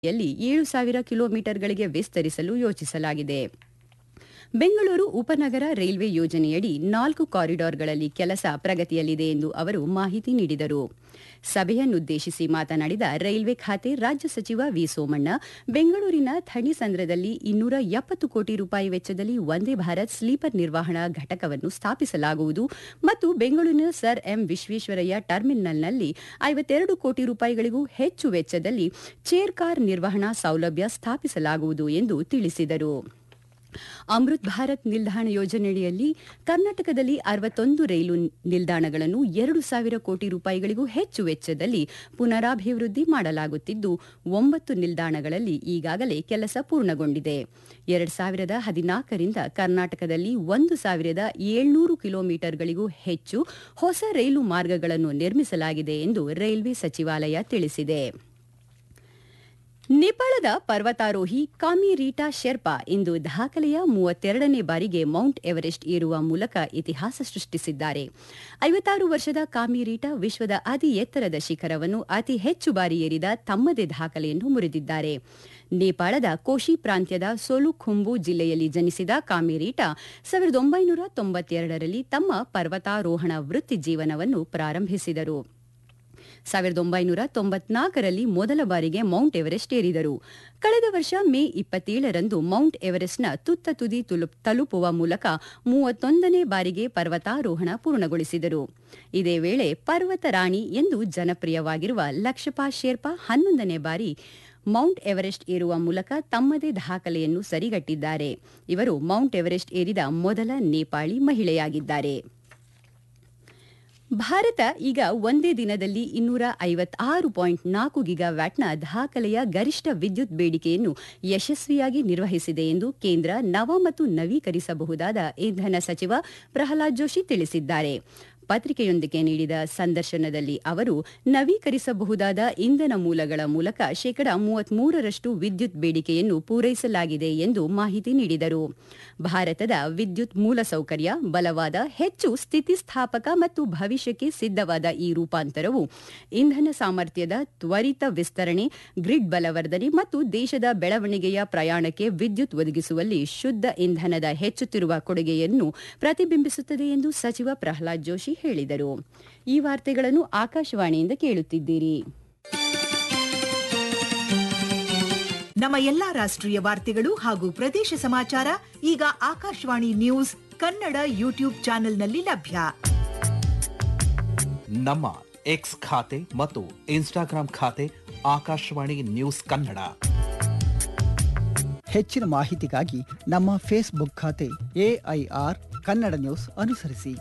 ಯಲ್ಲಿ ಏಳು ಸಾವಿರ ಕಿಲೋಮೀಟರ್ಗಳಿಗೆ ವಿಸ್ತರಿಸಲು ಯೋಜಿಸಲಾಗಿದೆ ಬೆಂಗಳೂರು ಉಪನಗರ ರೈಲ್ವೆ ಯೋಜನೆಯಡಿ ನಾಲ್ಕು ಕಾರಿಡಾರ್ಗಳಲ್ಲಿ ಕೆಲಸ ಪ್ರಗತಿಯಲ್ಲಿದೆ ಎಂದು ಅವರು ಮಾಹಿತಿ ನೀಡಿದರು ಸಭೆಯನ್ನುದ್ದೇಶಿಸಿ ಮಾತನಾಡಿದ ರೈಲ್ವೆ ಖಾತೆ ರಾಜ್ಯ ಸಚಿವ ವಿ ಸೋಮಣ್ಣ ಬೆಂಗಳೂರಿನ ಥಣಿಸಂದ್ರದಲ್ಲಿ ಇನ್ನೂರ ಎಪ್ಪತ್ತು ಕೋಟಿ ರೂಪಾಯಿ ವೆಚ್ಚದಲ್ಲಿ ವಂದೇ ಭಾರತ್ ಸ್ಲೀಪರ್ ನಿರ್ವಹಣಾ ಘಟಕವನ್ನು ಸ್ಥಾಪಿಸಲಾಗುವುದು ಮತ್ತು ಬೆಂಗಳೂರಿನ ಸರ್ ಎಂ ವಿಶ್ವೇಶ್ವರಯ್ಯ ಟರ್ಮಿನಲ್ನಲ್ಲಿ ಐವತ್ತೆರಡು ಕೋಟಿ ರೂಪಾಯಿಗಳಿಗೂ ಹೆಚ್ಚು ವೆಚ್ಚದಲ್ಲಿ ಚೇರ್ ಕಾರ್ ನಿರ್ವಹಣಾ ಸೌಲಭ್ಯ ಸ್ಥಾಪಿಸಲಾಗುವುದು ಎಂದು ತಿಳಿಸಿದರು ಅಮೃತ್ ಭಾರತ್ ನಿಲ್ದಾಣ ಯೋಜನೆಯಡಿಯಲ್ಲಿ ಕರ್ನಾಟಕದಲ್ಲಿ ಅರವತ್ತೊಂದು ರೈಲು ನಿಲ್ದಾಣಗಳನ್ನು ಎರಡು ಸಾವಿರ ಕೋಟಿ ರೂಪಾಯಿಗಳಿಗೂ ಹೆಚ್ಚು ವೆಚ್ಚದಲ್ಲಿ ಪುನರಾಭಿವೃದ್ಧಿ ಮಾಡಲಾಗುತ್ತಿದ್ದು ಒಂಬತ್ತು ನಿಲ್ದಾಣಗಳಲ್ಲಿ ಈಗಾಗಲೇ ಕೆಲಸ ಪೂರ್ಣಗೊಂಡಿದೆ ಎರಡು ಸಾವಿರದ ಹದಿನಾಲ್ಕರಿಂದ ಕರ್ನಾಟಕದಲ್ಲಿ ಒಂದು ಸಾವಿರದ ಏಳ್ನೂರು ಕಿಲೋಮೀಟರ್ಗಳಿಗೂ ಹೆಚ್ಚು ಹೊಸ ರೈಲು ಮಾರ್ಗಗಳನ್ನು ನಿರ್ಮಿಸಲಾಗಿದೆ ಎಂದು ರೈಲ್ವೆ ಸಚಿವಾಲಯ ತಿಳಿಸಿದೆ ನೇಪಾಳದ ಪರ್ವತಾರೋಹಿ ಕಾಮಿರೀಟಾ ಶೆರ್ಪಾ ಇಂದು ದಾಖಲೆಯ ಮೂವತ್ತೆರಡನೇ ಬಾರಿಗೆ ಮೌಂಟ್ ಎವರೆಸ್ಟ್ ಏರುವ ಮೂಲಕ ಇತಿಹಾಸ ಸೃಷ್ಟಿಸಿದ್ದಾರೆ ಐವತ್ತಾರು ವರ್ಷದ ಕಾಮಿರೀಟಾ ವಿಶ್ವದ ಅತಿ ಎತ್ತರದ ಶಿಖರವನ್ನು ಅತಿ ಹೆಚ್ಚು ಬಾರಿ ಏರಿದ ತಮ್ಮದೇ ದಾಖಲೆಯನ್ನು ಮುರಿದಿದ್ದಾರೆ ನೇಪಾಳದ ಕೋಶಿ ಪ್ರಾಂತ್ಯದ ಸೋಲುಖುಂಬು ಜಿಲ್ಲೆಯಲ್ಲಿ ಜನಿಸಿದ ಕಾಮಿರೀಟಾ ಸಾವಿರದ ಒಂಬೈನೂರ ತೊಂಬತ್ತೆರಡರಲ್ಲಿ ತಮ್ಮ ಪರ್ವತಾರೋಹಣ ವೃತ್ತಿ ಜೀವನವನ್ನು ಪ್ರಾರಂಭಿಸಿದರು ಸಾವಿರದ ಒಂಬೈನೂರ ತೊಂಬತ್ನಾಲ್ಕರಲ್ಲಿ ಮೊದಲ ಬಾರಿಗೆ ಮೌಂಟ್ ಎವರೆಸ್ಟ್ ಏರಿದರು ಕಳೆದ ವರ್ಷ ಮೇ ಇಪ್ಪತ್ತೇಳರಂದು ಮೌಂಟ್ ಎವರೆಸ್ಟ್ನ ತುತ್ತ ತುದಿ ತಲುಪುವ ಮೂಲಕ ಮೂವತ್ತೊಂದನೇ ಬಾರಿಗೆ ಪರ್ವತಾರೋಹಣ ಪೂರ್ಣಗೊಳಿಸಿದರು ಇದೇ ವೇಳೆ ಪರ್ವತ ರಾಣಿ ಎಂದು ಜನಪ್ರಿಯವಾಗಿರುವ ಲಕ್ಷಪಾ ಶೇರ್ಪಾ ಹನ್ನೊಂದನೇ ಬಾರಿ ಮೌಂಟ್ ಎವರೆಸ್ಟ್ ಏರುವ ಮೂಲಕ ತಮ್ಮದೇ ದಾಖಲೆಯನ್ನು ಸರಿಗಟ್ಟಿದ್ದಾರೆ ಇವರು ಮೌಂಟ್ ಎವರೆಸ್ಟ್ ಏರಿದ ಮೊದಲ ನೇಪಾಳಿ ಮಹಿಳೆಯಾಗಿದ್ದಾರೆ ಭಾರತ ಈಗ ಒಂದೇ ದಿನದಲ್ಲಿ ಇನ್ನೂರ ಐವತ್ತಾರು ಪಾಯಿಂಟ್ ನಾಲ್ಕು ಗಿಗಾವ್ಯಾಟ್ನ ದಾಖಲೆಯ ಗರಿಷ್ಠ ವಿದ್ಯುತ್ ಬೇಡಿಕೆಯನ್ನು ಯಶಸ್ವಿಯಾಗಿ ನಿರ್ವಹಿಸಿದೆ ಎಂದು ಕೇಂದ್ರ ನವ ಮತ್ತು ನವೀಕರಿಸಬಹುದಾದ ಇಂಧನ ಸಚಿವ ಪ್ರಹ್ಲಾದ್ ಜೋಶಿ ತಿಳಿಸಿದ್ದಾರೆ ಪತ್ರಿಕೆಯೊಂದಕ್ಕೆ ನೀಡಿದ ಸಂದರ್ಶನದಲ್ಲಿ ಅವರು ನವೀಕರಿಸಬಹುದಾದ ಇಂಧನ ಮೂಲಗಳ ಮೂಲಕ ಶೇಕಡಾ ಮೂವತ್ಮೂರರಷ್ಟು ವಿದ್ಯುತ್ ಬೇಡಿಕೆಯನ್ನು ಪೂರೈಸಲಾಗಿದೆ ಎಂದು ಮಾಹಿತಿ ನೀಡಿದರು ಭಾರತದ ವಿದ್ಯುತ್ ಮೂಲಸೌಕರ್ಯ ಬಲವಾದ ಹೆಚ್ಚು ಸ್ಥಿತಿಸ್ಥಾಪಕ ಮತ್ತು ಭವಿಷ್ಯಕ್ಕೆ ಸಿದ್ಧವಾದ ಈ ರೂಪಾಂತರವು ಇಂಧನ ಸಾಮರ್ಥ್ಯದ ತ್ವರಿತ ವಿಸ್ತರಣೆ ಗ್ರಿಡ್ ಬಲವರ್ಧನೆ ಮತ್ತು ದೇಶದ ಬೆಳವಣಿಗೆಯ ಪ್ರಯಾಣಕ್ಕೆ ವಿದ್ಯುತ್ ಒದಗಿಸುವಲ್ಲಿ ಶುದ್ಧ ಇಂಧನದ ಹೆಚ್ಚುತ್ತಿರುವ ಕೊಡುಗೆಯನ್ನು ಪ್ರತಿಬಿಂಬಿಸುತ್ತದೆ ಎಂದು ಸಚಿವ ಪ್ರಹ್ಲಾದ್ ಜೋಶಿ ಹೇಳಿದರು ಈ ವಾರ್ತೆಗಳನ್ನು ಆಕಾಶವಾಣಿಯಿಂದ ಕೇಳುತ್ತಿದ್ದೀರಿ ನಮ್ಮ ಎಲ್ಲಾ ರಾಷ್ಟ್ರೀಯ ವಾರ್ತೆಗಳು ಹಾಗೂ ಪ್ರದೇಶ ಸಮಾಚಾರ ಈಗ ಆಕಾಶವಾಣಿ ನ್ಯೂಸ್ ಕನ್ನಡ ಯೂಟ್ಯೂಬ್ ಚಾನೆಲ್ನಲ್ಲಿ ಲಭ್ಯ ನಮ್ಮ ಎಕ್ಸ್ ಖಾತೆ ಮತ್ತು ಇನ್ಸ್ಟಾಗ್ರಾಂ ಖಾತೆ ಆಕಾಶವಾಣಿ ನ್ಯೂಸ್ ಕನ್ನಡ ಹೆಚ್ಚಿನ ಮಾಹಿತಿಗಾಗಿ ನಮ್ಮ ಫೇಸ್ಬುಕ್ ಖಾತೆ ಎಐಆರ್ ಕನ್ನಡ ನ್ಯೂಸ್ ಅನುಸರಿಸಿ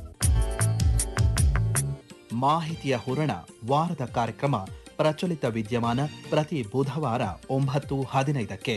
ಮಾಹಿತಿಯ ಹೂರಣ ವಾರದ ಕಾರ್ಯಕ್ರಮ ಪ್ರಚಲಿತ ವಿದ್ಯಮಾನ ಪ್ರತಿ ಬುಧವಾರ ಒಂಬತ್ತು ಹದಿನೈದಕ್ಕೆ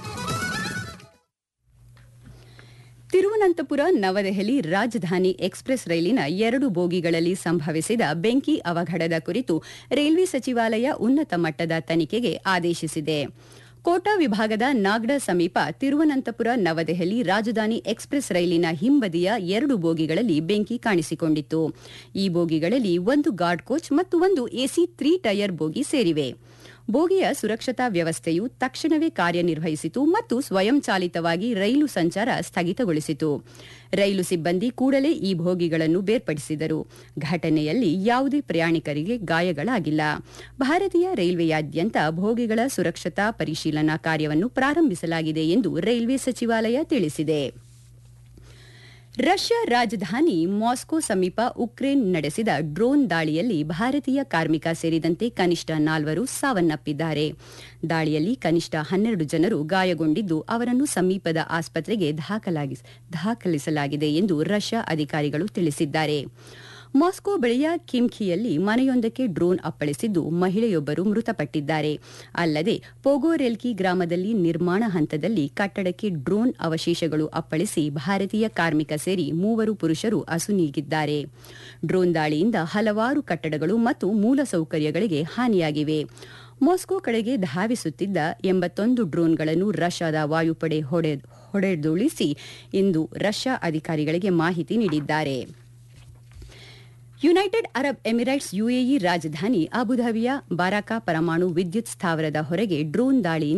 ತಿರುವನಂತಪುರ ನವದೆಹಲಿ ರಾಜಧಾನಿ ಎಕ್ಸ್ಪ್ರೆಸ್ ರೈಲಿನ ಎರಡು ಬೋಗಿಗಳಲ್ಲಿ ಸಂಭವಿಸಿದ ಬೆಂಕಿ ಅವಘಡದ ಕುರಿತು ರೈಲ್ವೆ ಸಚಿವಾಲಯ ಉನ್ನತ ಮಟ್ಟದ ತನಿಖೆಗೆ ಆದೇಶಿಸಿದೆ ಕೋಟಾ ವಿಭಾಗದ ನಾಗ್ಡ ಸಮೀಪ ತಿರುವನಂತಪುರ ನವದೆಹಲಿ ರಾಜಧಾನಿ ಎಕ್ಸ್ಪ್ರೆಸ್ ರೈಲಿನ ಹಿಂಬದಿಯ ಎರಡು ಬೋಗಿಗಳಲ್ಲಿ ಬೆಂಕಿ ಕಾಣಿಸಿಕೊಂಡಿತ್ತು ಈ ಬೋಗಿಗಳಲ್ಲಿ ಒಂದು ಗಾರ್ಡ್ ಕೋಚ್ ಮತ್ತು ಒಂದು ಎಸಿ ತ್ರೀ ಟೈರ್ ಬೋಗಿ ಸೇರಿವೆ ಬೋಗಿಯ ಸುರಕ್ಷತಾ ವ್ಯವಸ್ಥೆಯು ತಕ್ಷಣವೇ ಕಾರ್ಯನಿರ್ವಹಿಸಿತು ಮತ್ತು ಸ್ವಯಂಚಾಲಿತವಾಗಿ ರೈಲು ಸಂಚಾರ ಸ್ಥಗಿತಗೊಳಿಸಿತು ರೈಲು ಸಿಬ್ಬಂದಿ ಕೂಡಲೇ ಈ ಬೋಗಿಗಳನ್ನು ಬೇರ್ಪಡಿಸಿದರು ಘಟನೆಯಲ್ಲಿ ಯಾವುದೇ ಪ್ರಯಾಣಿಕರಿಗೆ ಗಾಯಗಳಾಗಿಲ್ಲ ಭಾರತೀಯ ರೈಲ್ವೆಯಾದ್ಯಂತ ಬೋಗಿಗಳ ಸುರಕ್ಷತಾ ಪರಿಶೀಲನಾ ಕಾರ್ಯವನ್ನು ಪ್ರಾರಂಭಿಸಲಾಗಿದೆ ಎಂದು ರೈಲ್ವೆ ಸಚಿವಾಲಯ ತಿಳಿಸಿದೆ ರಷ್ಯಾ ರಾಜಧಾನಿ ಮಾಸ್ಕೋ ಸಮೀಪ ಉಕ್ರೇನ್ ನಡೆಸಿದ ಡ್ರೋನ್ ದಾಳಿಯಲ್ಲಿ ಭಾರತೀಯ ಕಾರ್ಮಿಕ ಸೇರಿದಂತೆ ಕನಿಷ್ಠ ನಾಲ್ವರು ಸಾವನ್ನಪ್ಪಿದ್ದಾರೆ ದಾಳಿಯಲ್ಲಿ ಕನಿಷ್ಠ ಹನ್ನೆರಡು ಜನರು ಗಾಯಗೊಂಡಿದ್ದು ಅವರನ್ನು ಸಮೀಪದ ಆಸ್ಪತ್ರೆಗೆ ದಾಖಲಿಸಲಾಗಿದೆ ಎಂದು ರಷ್ಯಾ ಅಧಿಕಾರಿಗಳು ತಿಳಿಸಿದ್ದಾರೆ ಮಾಸ್ಕೋ ಬಳಿಯ ಕಿಮ್ಖಿಯಲ್ಲಿ ಮನೆಯೊಂದಕ್ಕೆ ಡ್ರೋನ್ ಅಪ್ಪಳಿಸಿದ್ದು ಮಹಿಳೆಯೊಬ್ಬರು ಮೃತಪಟ್ಟಿದ್ದಾರೆ ಅಲ್ಲದೆ ಪೋಗೋರೆಲ್ಕಿ ಗ್ರಾಮದಲ್ಲಿ ನಿರ್ಮಾಣ ಹಂತದಲ್ಲಿ ಕಟ್ಟಡಕ್ಕೆ ಡ್ರೋನ್ ಅವಶೇಷಗಳು ಅಪ್ಪಳಿಸಿ ಭಾರತೀಯ ಕಾರ್ಮಿಕ ಸೇರಿ ಮೂವರು ಪುರುಷರು ಅಸುನೀಗಿದ್ದಾರೆ ಡ್ರೋನ್ ದಾಳಿಯಿಂದ ಹಲವಾರು ಕಟ್ಟಡಗಳು ಮತ್ತು ಮೂಲಸೌಕರ್ಯಗಳಿಗೆ ಹಾನಿಯಾಗಿವೆ ಮಾಸ್ಕೋ ಕಡೆಗೆ ಧಾವಿಸುತ್ತಿದ್ದ ಎಂಬತ್ತೊಂದು ಡ್ರೋನ್ಗಳನ್ನು ರಷ್ಯಾದ ವಾಯುಪಡೆ ಹೊಡೆದುರುಳಿಸಿ ಇಂದು ರಷ್ಯಾ ಅಧಿಕಾರಿಗಳಿಗೆ ಮಾಹಿತಿ ನೀಡಿದ್ದಾರೆ ಯುನೈಟೆಡ್ ಅರಬ್ ಎಮಿರೇಟ್ಸ್ ಯುಎಇ ರಾಜಧಾನಿ ಅಬುಧಾಬಿಯ ಬಾರಾಕ ಪರಮಾಣು ವಿದ್ಯುತ್ ಸ್ಥಾವರದ ಹೊರಗೆ ಡ್ರೋನ್ ದಾಳಿ